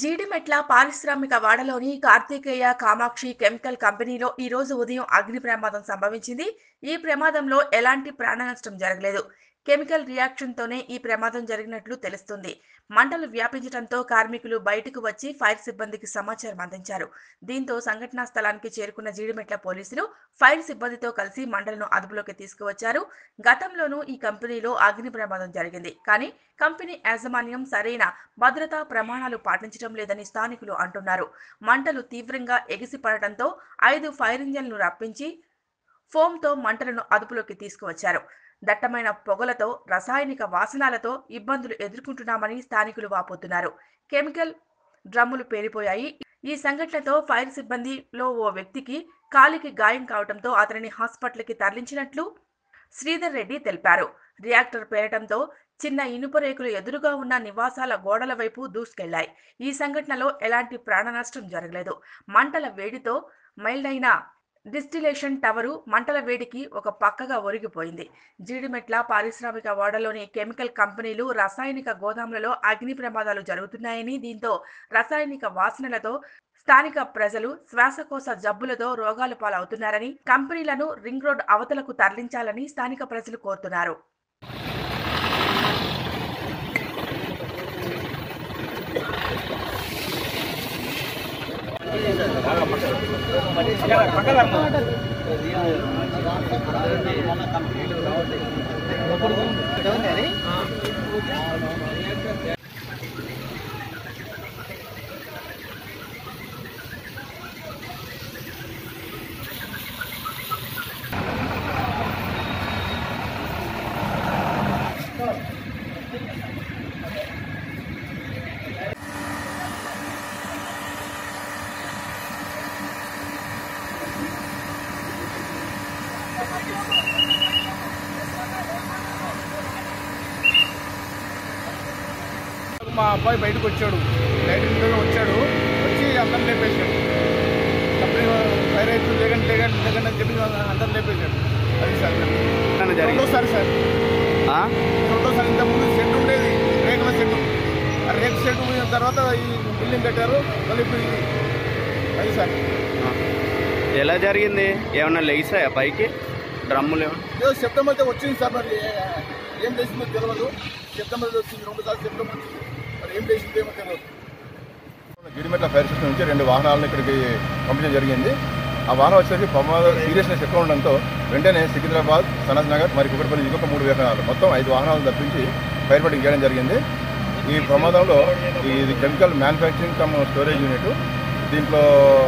జీడిమెట్ల పారిశ్రామిక వాడలోని కార్తికేయ కామాక్షి కెమికల్ కంపెనీలో ఈ రోజు ఉదయం అగ్ని ప్రమాదం సంభవించింది ఈ ప్రమాదంలో ఎలాంటి ప్రాణ నష్టం జరగలేదు కెమికల్ రియాక్షన్ తోనే ఈ ప్రమాదం జరిగినట్లు తెలుస్తుంది మంటలు వ్యాపించడంతో కార్మికులు బయటకు వచ్చి ఫైర్ సిబ్బందికి సమాచారం అందించారు దీంతో సంఘటనా స్థలానికి చేరుకున్న జీడిమెట్ల పోలీసులు ఫైర్ సిబ్బందితో కలిసి మంటలను అదుపులోకి తీసుకువచ్చారు గతంలోనూ ఈ కంపెనీలో అగ్ని ప్రమాదం జరిగింది కానీ కంపెనీ యాజమాన్యం సరైన భద్రతా ప్రమాణాలు పాటించడం లేదని స్థానికులు అంటున్నారు మంటలు తీవ్రంగా ఎగిసిపడటంతో ఐదు ఫైర్ ఇంజన్లు రప్పించి ఫోమ్తో మంటలను అదుపులోకి తీసుకువచ్చారు దట్టమైన పొగలతో రసాయనిక వాసనాలతో ఇబ్బందులు ఎదుర్కొంటున్నామని స్థానికులు వాపోతున్నారు కెమికల్ డ్రమ్ములు పేలిపోయాయి ఈ సంఘటనతో ఫైర్ సిబ్బందిలో ఓ వ్యక్తికి కాలికి గాయం కావడంతో అతనిని హాస్పిటల్కి తరలించినట్లు శ్రీధర్ రెడ్డి తెలిపారు రియాక్టర్ పేలటంతో చిన్న ఇనుప రేకులు ఎదురుగా ఉన్న నివాసాల గోడల వైపు దూసుకెళ్లాయి ఈ సంఘటనలో ఎలాంటి ప్రాణ నష్టం జరగలేదు మంటల వేడితో మైల్డైన డిస్టిలేషన్ టవరు మంటల వేడికి ఒక పక్కగా ఒరిగిపోయింది జీడిమెట్ల పారిశ్రామిక వాడలోని కెమికల్ కంపెనీలు రసాయనిక గోదాములలో అగ్ని ప్రమాదాలు జరుగుతున్నాయని దీంతో రసాయనిక వాసనలతో స్థానిక ప్రజలు శ్వాసకోశ జబ్బులతో రోగాలు పాలవుతున్నారని కంపెనీలను రింగ్ రోడ్ అవతలకు తరలించాలని స్థానిక ప్రజలు కోరుతున్నారు మా అబ్బాయి బయటకు వచ్చాడు లైటింగ్ వచ్చాడు వచ్చి అందరిని లేపేశాడు కంపెనీ ఫైర్ అవుతుంది లేకండి లేకండి లేకండి అని చెప్పి అందరిని లేపేశాడు అది సార్ ఏమన్నా జరిగింది? రెండోసారి సార్ ఆ? రెండోసారి ఇంతకుముందు షెడ్ ఉండేది రేకుల షెడ్ ఆ రేకు షెడ్ పోయిన తర్వాత ఈ బిల్డింగ్ కట్టారు మళ్ళీ ఇప్పుడు ఇది అది సార్ ఆ. ఎలా జరిగింది ఏమన్నా లేసాయా పైకి డ్రమ్ములు ఏమన్నా ఏదో శబ్దం అయితే వచ్చింది సార్ మరి ఏ- ఏం చేసిందో తెలియదు శబ్దం అయితే వచ్చింది రెండు సార్లు శబ్దం వచ్చింది మరి ఏం చేసిందో ఏమో తెలియదు గిరిమెట్ల ఫైర్ స్టేషన్ నుంచి రెండు వాహనాలను ఇక్కడికి పంపించడం జరిగింది ఆ వాహనం వచ్చేసరికి ప్రమాద సీరియస్నెస్ ఎక్కువ ఉండడంతో వెంటనే సికింద్రాబాద్ సనత్ నగర్ మరి కుకట్పల్లి ఇంకొక మూడు వాహనాలు మొత్తం ఐదు వాహనాలు తప్పించి ఫైర్ ఫైటింగ్ చేయడం జరిగింది ఈ ప్రమాదంలో ఇది chemical manufacturing cum storage unit దీంట్లో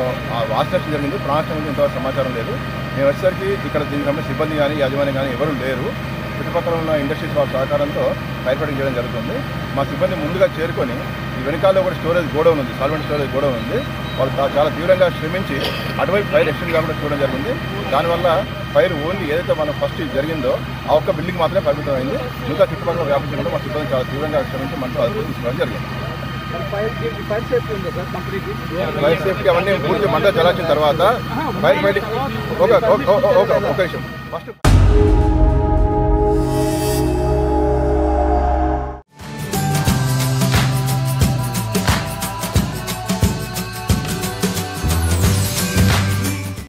ఆ వాసనష్టం జరిగింది ప్రాణనష్టం గురించి ఇంతవరకు సమాచారం లేదు మేము వచ్చేసరికి ఇక్కడ దీనికి సంబంధించిన సిబ్బంది కానీ యాజమాన్యం కానీ ఎవరు లేరు చుట్టుపక్కల ఉన్న ఇండస్ట్రీస్ వాళ్ళ సహకారంతో ఫైర్ ఫైటింగ్ చేయడం జరుగుతుంది మా సిబ్బంది ముందుగా చేరుకొని ఈ వెనకాల కూడా స్టోరేజ్ గోడౌన్ ఉంది సాల్వెంట్ స్టోరేజ్ గోడౌన్ ఉంది వాళ్ళు చా- చాలా తీవ్రంగా శ్రమించి అటువైపు ఫైర్ ఎక్స్టెండ్ కాకుండా చూడడం జరిగింది దానివల్ల ఫైర్ ఓన్లీ ఏదైతే మనం ఫస్ట్ జరిగిందో ఆ ఒక్క బిల్డింగ్ మాత్రమే పరిమితం అయింది మిగతా చుట్టుపక్కల వ్యాపించడంలో మా సిబ్బంది చాలా తీవ్రంగా శ్రమించి మనతో అదుపు తీసుకోవడం జరిగింది ఫైర్ సేఫ్టీ అవన్నీ పూర్తి మంట చలాల్చిన తర్వాత ఫైర్ ఫైటింగ్ ఒక ఒక- ఒక- ఒక- ఒక విషయం ఫస్ట్